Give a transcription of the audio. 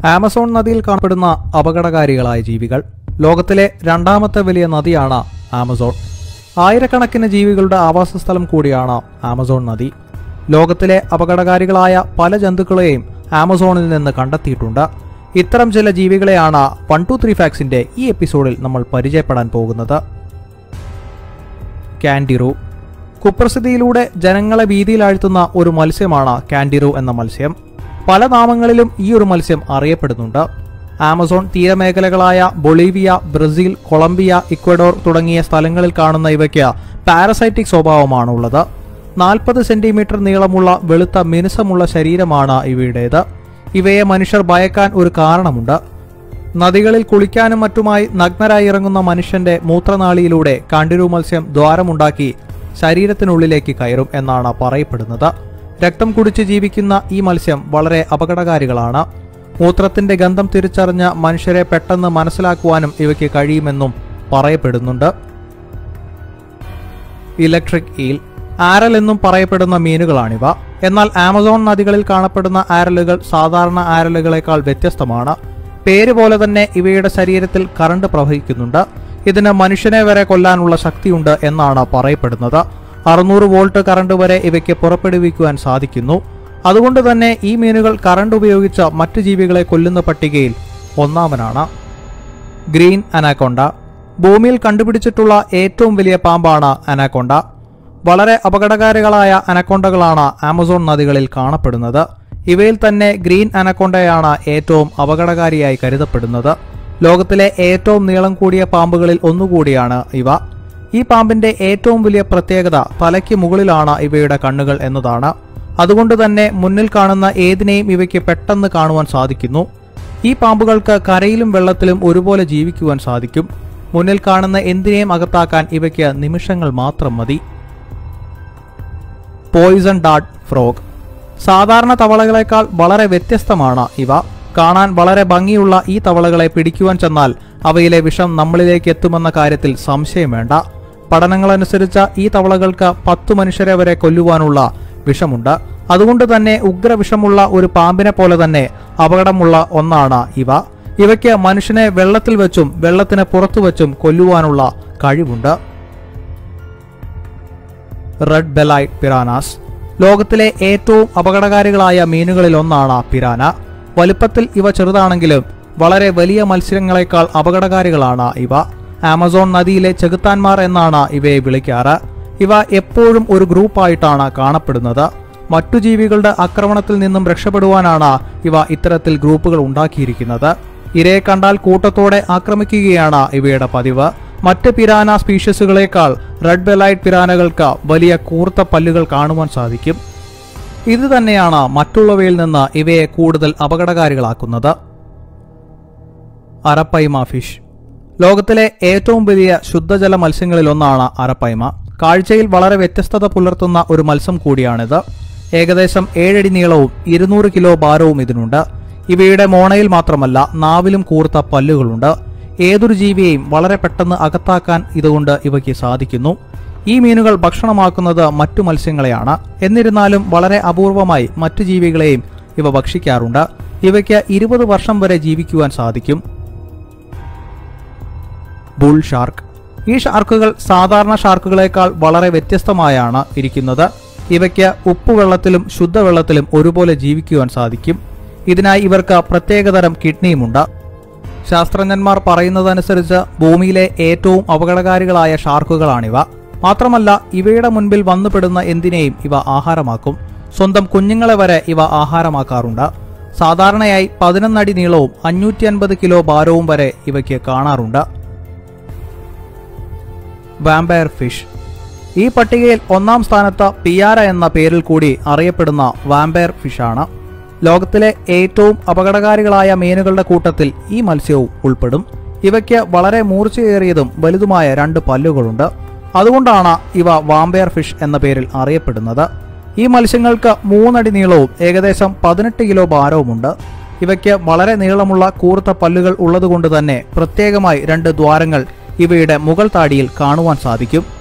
Amazon നദിയിൽ കാണപ്പെടുന്ന അപകടകാരികളായ ജീവികൾ ലോകത്തിലെ രണ്ടാമത്തെ വലിയ നദിയാണ് ആമസോൺ ആയിരക്കണക്കിന് ജീവികളുടെ ആവാസസ്ഥലം കൂടിയാണ് ആമസോൺ നദി ലോകത്തിലെ അപകടകാരികളായ പല ജന്തുക്കളെയും ആമസോണിൽ നിന്ന് കണ്ടെത്തിയിട്ടുണ്ട് ഇത്തരം ചില ജീവികളെയാണ് വൺ ടു ത്രീ ഫാക്സിന്റെ ഈ എപ്പിസോഡിൽ നമ്മൾ പരിചയപ്പെടാൻ പോകുന്നത് കാൻഡിറു കുപ്രസിദ്ധിയിലൂടെ ജനങ്ങളെ ഭീതിയിലാഴ്ത്തുന്ന ഒരു മത്സ്യമാണ് കാൻഡിറു എന്ന മത്സ്യം പല നാമങ്ങളിലും ഈ ഒരു മത്സ്യം അറിയപ്പെടുന്നുണ്ട് ആമസോൺ തീരമേഖലകളായ ബൊളീവിയ ബ്രസീൽ കൊളംബിയ ഇക്വഡോർ തുടങ്ങിയ സ്ഥലങ്ങളിൽ കാണുന്ന ഇവയ്ക്ക് പാരസൈറ്റിക് സ്വഭാവമാണ് ഉള്ളത് നാൽപ്പത് സെന്റിമീറ്റർ നീളമുള്ള വെളുത്ത മിനുസമുള്ള ശരീരമാണ് ഇവയുടേത് ഇവയെ മനുഷ്യർ ഭയക്കാൻ ഒരു കാരണമുണ്ട് നദികളിൽ കുളിക്കാനും മറ്റുമായി നഗ്നരായി ഇറങ്ങുന്ന മനുഷ്യന്റെ മൂത്രനാളിയിലൂടെ കാണ്ടിരു മത്സ്യം ദ്വാരമുണ്ടാക്കി ശരീരത്തിനുള്ളിലേക്ക് കയറും എന്നാണ് പറയപ്പെടുന്നത് രക്തം കുടിച്ച് ജീവിക്കുന്ന ഈ മത്സ്യം വളരെ അപകടകാരികളാണ് മൂത്രത്തിന്റെ ഗന്ധം തിരിച്ചറിഞ്ഞ മനുഷ്യരെ പെട്ടെന്ന് മനസ്സിലാക്കുവാനും ഇവയ്ക്ക് കഴിയുമെന്നും പറയപ്പെടുന്നുണ്ട് ഇലക്ട്രിക് ഈൽ ആരൽ എന്നും പറയപ്പെടുന്ന മീനുകളാണിവ എന്നാൽ ആമസോൺ നദികളിൽ കാണപ്പെടുന്ന ആരലുകൾ സാധാരണ ആരലുകളെക്കാൾ വ്യത്യസ്തമാണ് പേര് പോലെ തന്നെ ഇവയുടെ ശരീരത്തിൽ കറണ്ട് പ്രവഹിക്കുന്നുണ്ട് ഇതിന് മനുഷ്യനെ വരെ കൊല്ലാനുള്ള ശക്തിയുണ്ട് എന്നാണ് പറയപ്പെടുന്നത് അറുന്നൂറ് വോൾട്ട് കറണ്ട് വരെ ഇവയ്ക്ക് പുറപ്പെടുവിക്കുവാൻ സാധിക്കുന്നു അതുകൊണ്ട് തന്നെ ഈ മീനുകൾ കറണ്ട് ഉപയോഗിച്ച് മറ്റു ജീവികളെ കൊല്ലുന്ന പട്ടികയിൽ ഒന്നാമനാണ് ഗ്രീൻ അനാക്കൊണ്ട ഭൂമിയിൽ കണ്ടുപിടിച്ചിട്ടുള്ള ഏറ്റവും വലിയ പാമ്പാണ് അനാക്കൊണ്ട വളരെ അപകടകാരികളായ അനക്കൊണ്ടകളാണ് ആമസോൺ നദികളിൽ കാണപ്പെടുന്നത് ഇവയിൽ തന്നെ ഗ്രീൻ അനക്കൊണ്ടയാണ് ഏറ്റവും അപകടകാരിയായി കരുതപ്പെടുന്നത് ലോകത്തിലെ ഏറ്റവും നീളം കൂടിയ പാമ്പുകളിൽ ഒന്നുകൂടിയാണ് ഇവ ഈ പാമ്പിന്റെ ഏറ്റവും വലിയ പ്രത്യേകത തലയ്ക്ക് മുകളിലാണ് ഇവയുടെ കണ്ണുകൾ എന്നതാണ് അതുകൊണ്ട് തന്നെ മുന്നിൽ കാണുന്ന ഏതിനെയും ഇവയ്ക്ക് പെട്ടെന്ന് കാണുവാൻ സാധിക്കുന്നു ഈ പാമ്പുകൾക്ക് കരയിലും വെള്ളത്തിലും ഒരുപോലെ ജീവിക്കുവാൻ സാധിക്കും മുന്നിൽ കാണുന്ന എന്തിനേയും അകത്താക്കാൻ ഇവയ്ക്ക് നിമിഷങ്ങൾ മാത്രം മതി പോയിസൺ ഡാർട്ട് ഫ്രോഗ് സാധാരണ തവളകളെക്കാൾ വളരെ വ്യത്യസ്തമാണ് ഇവ കാണാൻ വളരെ ഭംഗിയുള്ള ഈ തവളകളെ പിടിക്കുവാൻ ചെന്നാൽ അവയിലെ വിഷം നമ്മളിലേക്ക് എത്തുമെന്ന കാര്യത്തിൽ സംശയം വേണ്ട പഠനങ്ങളനുസരിച്ച് ഈ തവളകൾക്ക് പത്തു മനുഷ്യരെ വരെ കൊല്ലുവാനുള്ള വിഷമുണ്ട് അതുകൊണ്ട് തന്നെ ഉഗ്രവിഷമുള്ള ഒരു പാമ്പിനെ പോലെ തന്നെ അപകടമുള്ള ഒന്നാണ് ഇവ ഇവയ്ക്ക് മനുഷ്യനെ വെള്ളത്തിൽ വെച്ചും വെള്ളത്തിന് പുറത്തു വെച്ചും കൊല്ലുവാനുള്ള കഴിവുണ്ട് റെഡ് ബെലൈറ്റ് പിറാനാസ് ലോകത്തിലെ ഏറ്റവും അപകടകാരികളായ മീനുകളിൽ ഒന്നാണ് പിരാന വലുപ്പത്തിൽ ഇവ ചെറുതാണെങ്കിലും വളരെ വലിയ മത്സ്യങ്ങളെക്കാൾ അപകടകാരികളാണ് ഇവ ആമസോൺ നദിയിലെ ചെകുത്താന്മാർ എന്നാണ് ഇവയെ വിളിക്കാറ് ഇവ എപ്പോഴും ഒരു ഗ്രൂപ്പായിട്ടാണ് കാണപ്പെടുന്നത് മറ്റു ജീവികളുടെ ആക്രമണത്തിൽ നിന്നും രക്ഷപ്പെടുവാനാണ് ഇവ ഇത്തരത്തിൽ ഗ്രൂപ്പുകൾ ഉണ്ടാക്കിയിരിക്കുന്നത് ഇരയെ കണ്ടാൽ കൂട്ടത്തോടെ ആക്രമിക്കുകയാണ് ഇവയുടെ പതിവ് മറ്റ് പിരാന സ്പീഷ്യസുകളേക്കാൾ റെഡ് ബെലൈറ്റ് പിരാനകൾക്ക് വലിയ കൂർത്ത പല്ലുകൾ കാണുവാൻ സാധിക്കും ഇത് തന്നെയാണ് മറ്റുള്ളവയിൽ നിന്ന് ഇവയെ കൂടുതൽ അപകടകാരികളാക്കുന്നത് അരപ്പൈമ ഫിഷ് ലോകത്തിലെ ഏറ്റവും വലിയ ശുദ്ധജല മത്സ്യങ്ങളിൽ ഒന്നാണ് അരപ്പൈമ കാഴ്ചയിൽ വളരെ വ്യത്യസ്തത പുലർത്തുന്ന ഒരു മത്സ്യം കൂടിയാണിത് ഏകദേശം ഏഴടി നീളവും ഇരുന്നൂറ് കിലോ ഭാരവും ഇതിനുണ്ട് ഇവയുടെ മോണയിൽ മാത്രമല്ല നാവിലും കൂർത്ത പല്ലുകളുണ്ട് ഏതൊരു ജീവിയെയും വളരെ പെട്ടെന്ന് അകത്താക്കാൻ ഇതുകൊണ്ട് ഇവയ്ക്ക് സാധിക്കുന്നു ഈ മീനുകൾ ഭക്ഷണമാക്കുന്നത് മറ്റു മത്സ്യങ്ങളെയാണ് എന്നിരുന്നാലും വളരെ അപൂർവമായി മറ്റു ജീവികളെയും ഇവ ഭക്ഷിക്കാറുണ്ട് ഇവയ്ക്ക് ഇരുപത് വർഷം വരെ ജീവിക്കുവാൻ സാധിക്കും ബുൾ ഷാർക്ക് ഈ ഷാർക്കുകൾ സാധാരണ ഷാർക്കുകളെക്കാൾ വളരെ വ്യത്യസ്തമായാണ് ഇരിക്കുന്നത് ഇവയ്ക്ക് ഉപ്പുവെള്ളത്തിലും ശുദ്ധവെള്ളത്തിലും ഒരുപോലെ ജീവിക്കുവാൻ സാധിക്കും ഇതിനായി ഇവർക്ക് പ്രത്യേകതരം കിഡ്നിയുമുണ്ട് ശാസ്ത്രജ്ഞന്മാർ പറയുന്നതനുസരിച്ച് ഭൂമിയിലെ ഏറ്റവും അപകടകാരികളായ ഷാർക്കുകളാണിവ മാത്രമല്ല ഇവയുടെ മുൻപിൽ വന്നുപെടുന്ന എന്തിനേയും ഇവ ആഹാരമാക്കും സ്വന്തം കുഞ്ഞുങ്ങളെ വരെ ഇവ ആഹാരമാക്കാറുണ്ട് സാധാരണയായി പതിനൊന്നടി നീളവും അഞ്ഞൂറ്റി അൻപത് കിലോ ഭാരവും വരെ ഇവയ്ക്ക് കാണാറുണ്ട് വാമ്പയർ ഫിഷ് ഈ പട്ടികയിൽ ഒന്നാം സ്ഥാനത്ത് പിയാര എന്ന പേരിൽ കൂടി അറിയപ്പെടുന്ന വാമ്പയർ ഫിഷാണ് ലോകത്തിലെ ഏറ്റവും അപകടകാരികളായ മീനുകളുടെ കൂട്ടത്തിൽ ഈ മത്സ്യവും ഉൾപ്പെടും ഇവയ്ക്ക് വളരെ മൂർച്ചയേറിയതും വലുതുമായ രണ്ട് പല്ലുകളുണ്ട് അതുകൊണ്ടാണ് ഇവ വാമ്പയർ ഫിഷ് എന്ന പേരിൽ അറിയപ്പെടുന്നത് ഈ മത്സ്യങ്ങൾക്ക് മൂന്നടി നീളവും ഏകദേശം പതിനെട്ട് കിലോ ഭാരവുമുണ്ട് ഇവയ്ക്ക് വളരെ നീളമുള്ള കൂർത്ത പല്ലുകൾ ഉള്ളതുകൊണ്ട് തന്നെ പ്രത്യേകമായി രണ്ട് ദ്വാരങ്ങൾ ഇവയുടെ മുകൾ താടിയിൽ കാണുവാൻ സാധിക്കും